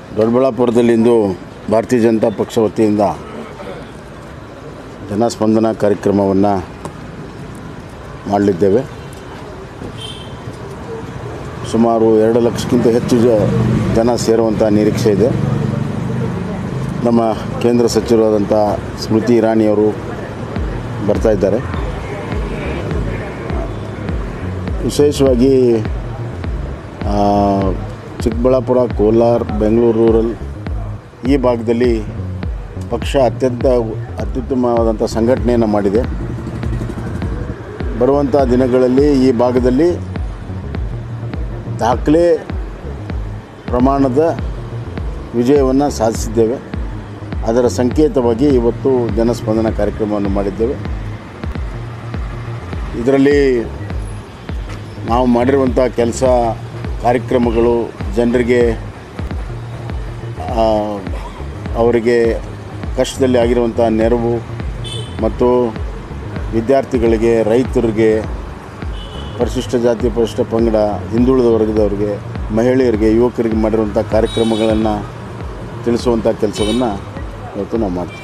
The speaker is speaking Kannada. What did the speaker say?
ದೊಡ್ಡಬಳ್ಳಾಪುರದಲ್ಲಿಂದು ಭಾರತೀಯ ಜನತಾ ಪಕ್ಷ ವತಿಯಿಂದ ಜನಸ್ಪಂದನ ಕಾರ್ಯಕ್ರಮವನ್ನು ಮಾಡಲಿದ್ದೇವೆ ಸುಮಾರು ಎರಡು ಲಕ್ಷಕ್ಕಿಂತ ಹೆಚ್ಚು ಜ- ಜನ ಸೇರುವಂಥ ನಿರೀಕ್ಷೆ ಇದೆ ನಮ್ಮ ಕೇಂದ್ರ ಸಚಿವರಾದಂಥ ಸ್ಮೃತಿ ಇರಾನಿಯವರು ಬರ್ತಾ ಇದ್ದಾರೆ ವಿಶೇಷವಾಗಿ ಆ, ಚಿಕ್ಕಬಳ್ಳಾಪುರ ಕೋಲಾರ ಬೆಂಗಳೂರು ರೂರಲ್ ಈ ಭಾಗದಲ್ಲಿ ಪಕ್ಷ ಅತ್ಯಂತ ಅತ್ಯುತ್ತಮವಾದಂಥ ಸಂಘಟನೆಯನ್ನು ಮಾಡಿದೆ ಬರುವಂಥ ದಿನಗಳಲ್ಲಿ ಈ ಭಾಗದಲ್ಲಿ ದಾಖಲೆ ಪ್ರಮಾಣದ ವಿಜಯವನ್ನು ಸಾಧಿಸಿದ್ದೇವೆ ಅದರ ಸಂಕೇತವಾಗಿ ಇವತ್ತು ಜನಸ್ಪಂದನ ಕಾರ್ಯಕ್ರಮವನ್ನು ಮಾಡಿದ್ದೇವೆ ಇದರಲ್ಲಿ ನಾವು ಮಾಡಿರುವಂಥ ಕೆಲಸ ಕಾರ್ಯಕ್ರಮಗಳು ಜನರಿಗೆ ಆ, ಅವರಿಗೆ ಕಷ್ಟದಲ್ಲಿ ಆಗಿರುವಂಥ ನೆರವು ಮತ್ತು ವಿದ್ಯಾರ್ಥಿಗಳಿಗೆ ರೈತರಿಗೆ ಪರಿಶಿಷ್ಟ ಜಾತಿ ಪರಿಶಿಷ್ಟ ಪಂಗಡ ಹಿಂದುಳಿದ ವರ್ಗದವರಿಗೆ ಮಹಿಳೆಯರಿಗೆ ಯುವಕರಿಗೆ ಮಾಡಿರುವಂಥ ಕಾರ್ಯಕ್ರಮಗಳನ್ನು ತಿಳಿಸುವಂಥ ಕೆಲಸವನ್ನು ಇವತ್ತು ನಾವು ಮಾಡ್ತೀವಿ